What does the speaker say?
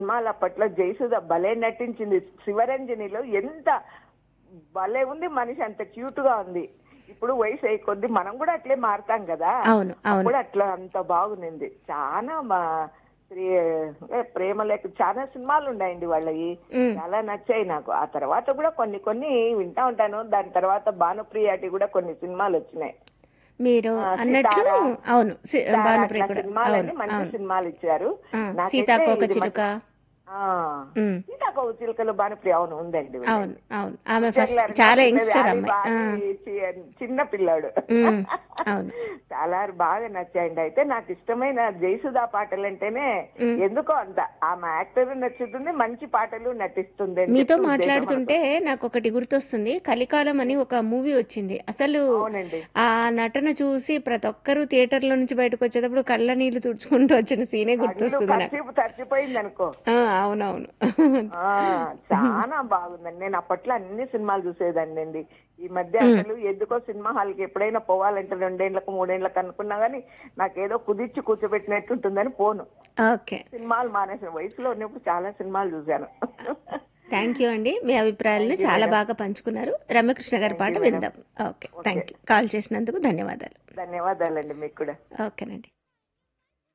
సినిమాలు అప్పట్లో జయసుధ భలే నటించింది శివరంజనిలో ఎంత భలే ఉంది మనిషి అంత క్యూట్ గా ఉంది ఇప్పుడు వయసు అయ్యే కొద్ది మనం కూడా అట్లే మారుతాం కదా అవును అవును అప్పుడు అట్లా అంత బాగుంది చాలా మా ప్రియ ఏ, ప్రేమ లేక చాలా సినిమాలు ఉన్నాయండి వాళ్ళవి ఉమ్. చాలా నచ్చాయి నాకు ఆ తర్వాత కూడా కొన్ని కొన్ని వింటా ఉంటాను దాని తర్వాత భానుప్రియాటి కూడా కొన్ని సినిమాలు వచ్చినాయి మీరు ఆ, అన్నట్లు సితారా. అవును సి- చాలా భానుప్రియ అట్లా కూడా సినిమాలన్నీ అవును మంచి అవును సినిమాలు ఇచ్చారు ఆ, నాకైతే సీతాకోక ఇది చిలుక ఆ, ఉమ్. సీతాకోక చిలుకలు భానుప్రియ అవును ఉందండి ఉందండి. అవును అవును ఆమె పిక్చర్లు ఫస్ట్ అన్నీ చాలా ఉంటుంది. యంగ్స్టర్ అది అమ్మాయి ఆ, బాగా చి- చిన్న పిల్లాడు ఉమ్, అవును చాలా బాగా నచ్చాయండి అయితే నాకు ఇష్టమైన జయసుధా పాటలు అంటేనే ఉమ్. ఎందుకో అంత ఆమె యాక్టర్ నచ్చుతుంది మంచి పాటలు నటిస్తుంది అని మీతో చెప్పి ఉద్దేశం మాట్లాడుతుంటే నాకు ఒకటి గుర్తొస్తుంది కలికాలం అని ఒక మూవీ వచ్చింది అసలు అనుకో. అవునండి ఆ నటన చూసి ప్రతి ఒక్కరూ థియేటర్లో నుంచి బయటకు వచ్చేటప్పుడు కళ్ళ నీళ్లు తుడుచుకుంటూ వచ్చిన సీనే కళ్ళు గుర్తొస్తుంది నాకు ఖర్చు తడిచిపోయింది అనుకో ఆ, అవునవును ఆ చాలా బాగుందండి నేను అప్పట్లో అన్ని సినిమాలు చూసేదాన్ని అండి ఈ మధ్య అసలు ఎందుకో సినిమా హాల్కి ఎప్పుడైనా పోవాలంటే రెండేళ్లకు మూడేళ్లకు అనుకున్నా గానీ నాకేదో కుదిర్చి కూర్చోబెట్టినట్టు ఉంటుందని పోను ఓకే సినిమాలు మానేసిన వయసులో ఉన్నప్పుడు చాలా సినిమాలు చూశాను థ్యాంక్ యూ అండి మీ అభిప్రాయాలను చాలా బాగా పంచుకున్నారు రమ్యకృష్ణ గారి పాట విందాం ఓకే థ్యాంక్ యూ కాల్ చేసినందుకు ధన్యవాదాలు ధన్యవాదాలండి మీకు కూడా ఓకేనండి